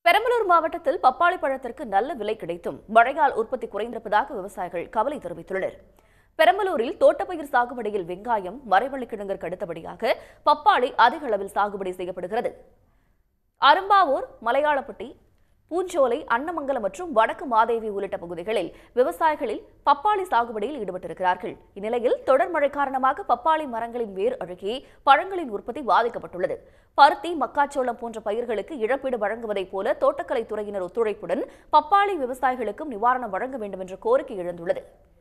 பெரம்பலூர் மாவட்டத்தில் பப்பாளி பழத்திற்கு நல்ல விலை கிடைத்தும் மழையால் உற்பத்தி குறைந்திருப்பதாக விவசாயிகள் கவலை தெரிவித்துள்ளனர் பெரம்பலூரில் தோட்டப்பயிர் சாகுபடியில் வெங்காயம் மரவள்ளி கிழங்கிற்கு அடுத்தபடியாக பப்பாளி அதிக அளவில் சாகுபடி செய்யப்படுகிறது அரும்பாவூர் மலையாளப்பட்டி பூஞ்சோலை அன்னமங்கலம் மற்றும் வடக்கு மாதேவி உள்ளிட்ட பகுதிகளில் விவசாயிகளில் பப்பாளி சாகுபடியில் ஈடுபட்டிருக்கிறார்கள் இந்நிலையில் தொடர் மழை காரணமாக பப்பாளி மரங்களின் வேர் அழுகி பழங்களின் உற்பத்தி பாதிக்கப்பட்டுள்ளது பருத்தி மக்காச்சோளம் போன்ற பயிர்களுக்கு இழப்பீடு வழங்குவதைப் போல தோட்டக்கலை துறையினர் ஒத்துழைப்புடன் பப்பாளி விவசாயிகளுக்கும் நிவாரணம் வழங்க வேண்டும் என்ற கோரிக்கை எழுந்துள்ளது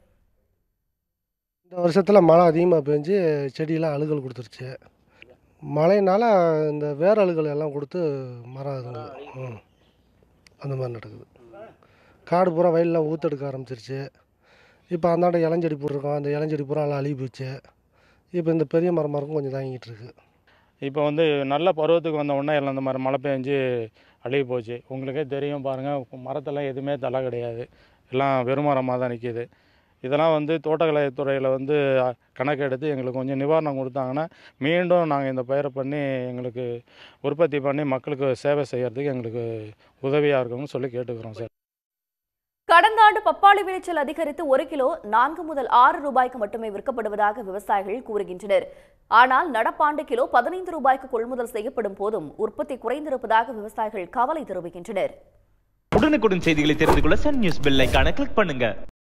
இந்த வருஷத்தில் மழை அதிகமாக பெஞ்சு செடியெல்லாம் அழுகல் கொடுத்துருச்சு மழையினால் இந்த வேர் அழுகல் எல்லாம் கொடுத்து மரம் இதுங்க ம் அந்த மாதிரி நடக்குது காடு பூரா வயல்லாம் ஊத்தெடுக்க ஆரம்பிச்சிருச்சு இப்போ அந்தாண்ட இளஞ்செடி போட்டிருக்கோம் அந்த இளஞ்செடி பூரா எல்லாம் அழுகி போச்சு இப்போ இந்த பெரிய மரமாக இருக்கும் கொஞ்சம் தாங்கிட்டு இருக்கு இப்போ வந்து நல்ல பருவத்துக்கு வந்த உடனே எல்லாம் இந்த மாதிரி மழை பெஞ்சு அழுகி போச்சு உங்களுக்கே தெரியும் பாருங்கள் மரத்தெல்லாம் எதுவுமே தலை கிடையாது எல்லாம் வெறும் மரமாக தான் நிற்கிது இதெல்லாம் வந்து தோட்டக்கலை துறையில் வந்து அ, கணக்கு எடுத்து எங்களுக்கு கொஞ்சம் நிவாரணம் கொடுத்தாங்கன்னா மீண்டும் நாங்கள் இந்த பயிரை பண்ணி எங்களுக்கு உற்பத்தி பண்ணி மக்களுக்கு சேவை செய்கிறதுக்கு எங்களுக்கு உதவியாக இருக்கும்னு சொல்லி கேட்டுக்கிறோம் சார் கடந்த ஆண்டு பப்பாளி விளைச்சல் அதிகரித்து ஒரு கிலோ நான்கு முதல் ஆறு ரூபாய்க்கு மட்டுமே விற்கப்படுவதாக விவசாயிகள் கூறுகின்றனர் ஆனால் நடப்பாண்டு கிலோ பதினைந்து ரூபாய்க்கு கொள்முதல் செய்யப்படும் போதும் உற்பத்தி குறைந்திருப்பதாக விவசாயிகள் கவலை தெரிவிக்கின்றனர் உடனுக்குடன் செய்திகளை தெரிந்து கொள்ள சன் நியூஸ் பெல் ஐகானை கிளிக் பண்ணுங்க